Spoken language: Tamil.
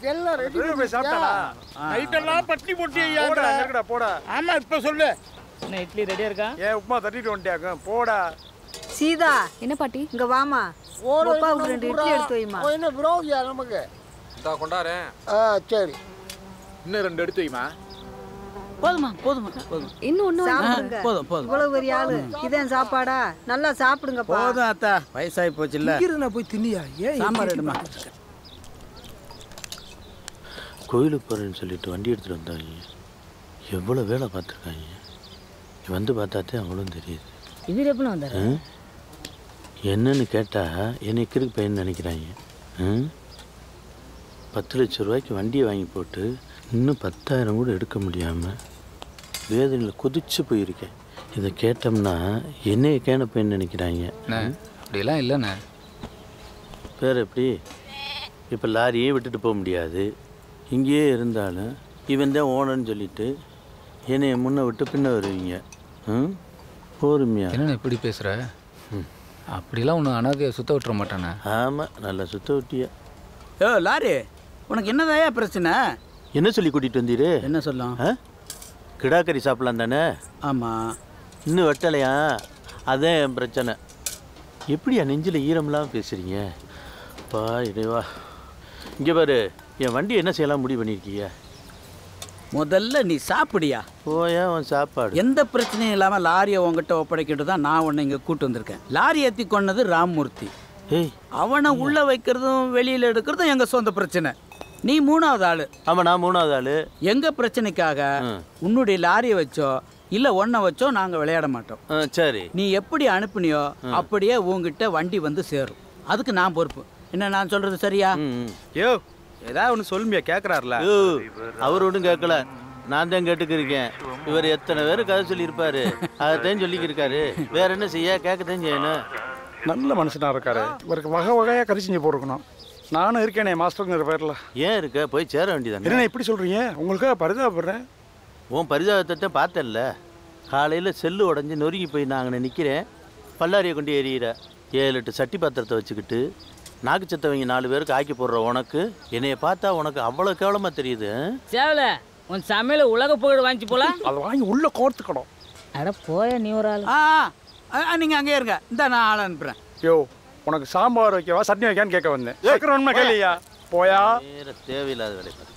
எல்லாம் ரெடி வெளியே போய் சாப்பிட்டானா நைட்டெல்லாம் பட்டி போட்டி போடா இருக்கடா போடா ஆமா இப்ப சொல்லு என்ன இட்லி ரெடியா இருக்கா ஏன் உப்புமா தட்டிட்டு வந்துட்டியாக்க போடா சீதா என்ன பாட்டி இங்க வாமா ஒரு அப்பாவுக்கு ரெண்டு இட்லி எடுத்து வைமா அவன் என்ன விரோதியா நமக்கு இந்தா கொண்டாரேன் ஆ சரி இன்னும் ரெண்டு எடுத்து வைமா போதுமா போதுமா போதும் இன்னும் ஒன்றும் சாப்பிடுங்க போதும் போதும் இவ்வளவு பெரிய ஆளு இதான் சாப்பாடா நல்லா சாப்பிடுங்கப்பா போதும் அத்தா வயசாகி போச்சுல்ல நான் போய் தின்னியா ஏன் சாம்பார் எடுமா கோயிலுக்கு போகிறேன்னு சொல்லிட்டு வண்டி எடுத்துகிட்டு வந்தாங்க எவ்வளோ வேலை பார்த்துருக்காங்க வந்து பார்த்தாத்தே அவங்களும் தெரியுது இவர் எப்படி வந்தாரு ஆ? என்னன்னு கேட்டால் என்னை கிறுக்கு பையன் நினைக்கிறாங்க ஆ? பத்து லட்ச ரூபாய்க்கு வண்டியை வாங்கி போட்டு இன்னும் பத்தாயிரம் கூட எடுக்க முடியாமல் வேதனையில் கொதிச்சு போயிருக்கேன் இதை கேட்டோம்னா என்னைய கேன பையன் நினைக்கிறாங்க அண்ணே அப்படியெல்லாம் இல்லைண்ணே பேர் எப்படி இப்போ லாரியே விட்டுட்டு போக முடியாது இங்கேயே இருந்தாலும் இவன் தான் ஓனர்னு சொல்லிட்டு என்னைய முன்ன விட்டு பின்ன வருவீங்க ம் பொறுமையா என்னண்ணே இப்படி பேசுகிற அப்படிலாம் ஒன்று அனாதையை சுத்த விட்டுற மாட்டானே ஆமாம் நல்லா சுத்த விட்டிய ஏ லாரி உனக்கு என்னதாயா பிரச்சனை என்ன சொல்லி கூட்டிகிட்டு வந்தீரு என்ன சொல்லும் ஆ கிடாக்கறி சாப்பிடலாம் தானே ஆமாம் இன்னும் வெட்டலையா அதான் என் பிரச்சனை எப்படியா நெஞ்சில் ஈரம்லாம் பேசுகிறீங்க பா இறைவா இங்கே பாரு என் வண்டி என்ன செய்யலாம் முடிவு பண்ணியிருக்கீங்க முதல்ல நீ சாப்பிடியா போயா உன் சாப்பாடு எந்த பிரச்சனையும் இல்லாமல் லாரியை உங்ககிட்ட ஒப்படைக்கிட்டு தான் நான் உன்னை இங்கே கூட்டு வந்திருக்கேன் லாரி ஏற்றி கொண்டது ராம்மூர்த்தி ஏய் அவனை உள்ள வைக்கிறதும் வெளியில் எடுக்கிறதும் எங்கள் சொந்த பிரச்சனை நீ மூணாவது ஆள் ஆமாம் நான் மூணாவது ஆள் எங்க பிரச்சனைக்காக ம். உன்னுடைய லாரியை வச்சோ இல்லை ஒன்றை வச்சோ நாங்கள் விளையாட மாட்டோம் ஆ சரி நீ எப்படி அனுப்புனியோ அப்படியே உங்ககிட்ட வண்டி வந்து சேரும் அதுக்கு நான் பொறுப்பு என்ன நான் சொல்றது சரியா ம் யோ ஏதாவது ஒன்று சொல்லுமியா கேட்குறாருல ஐயோ அவர் ஒன்றும் கேட்கல நான் தான் கேட்டுக்கிருக்கேன் இவர் எத்தனை பேர் கதை சொல்லியிருப்பாரு அதைத்தான் சொல்லிக்கிருக்காரு வேற என்ன செய்ய கேட்கத்தான் செய்யணும் நல்ல மனுஷனா இருக்காரு இவருக்கு வகை வகையாக கறி செஞ்சு போட்டுருக்கணும் நானும் இருக்கேனே மாஸ்டருங்கிற பேரில் ஏன் இருக்க போய் சேர வேண்டியதானே என்ன இப்படி சொல்கிறீங்க உங்களுக்காக பரிதாபப்படுறேன் உன் பரிதாபத்தை பார்த்தேன்ல காலையில் செல்லு உடஞ்சி நொறுங்கி போய் நான் அங்கே நிற்கிறேன் பல்லாரியை கொண்டு எறிகிற ஏழு எட்டு சட்டி பாத்திரத்தை வச்சுக்கிட்டு நாக்கு சத்தவங்க நாலு பேருக்கு ஆக்கி போடுற உனக்கு என்னைய பார்த்தா உனக்கு அவ்வளோ கேவலமாக தெரியுது ஆ? சேவல உன் சமையல உலக புகழ் வாங்கிச்சு போல அதை வாங்கி உள்ளே கோர்த்துக்கணும் அட போய நீ ஒரு ஆள் ஆ ஆ, நீங்க அங்கே இருங்க இந்த நான் ஆள் அனுப்புறேன் யோ உனக்கு சாம்பார் வைக்கவா சட்னி வைக்கான்னு கேட்க வந்தேன் சக்கரை ஒன்றுமா கேள்வியா போயா வேற தேவையில்லாத வேலை பார்த்து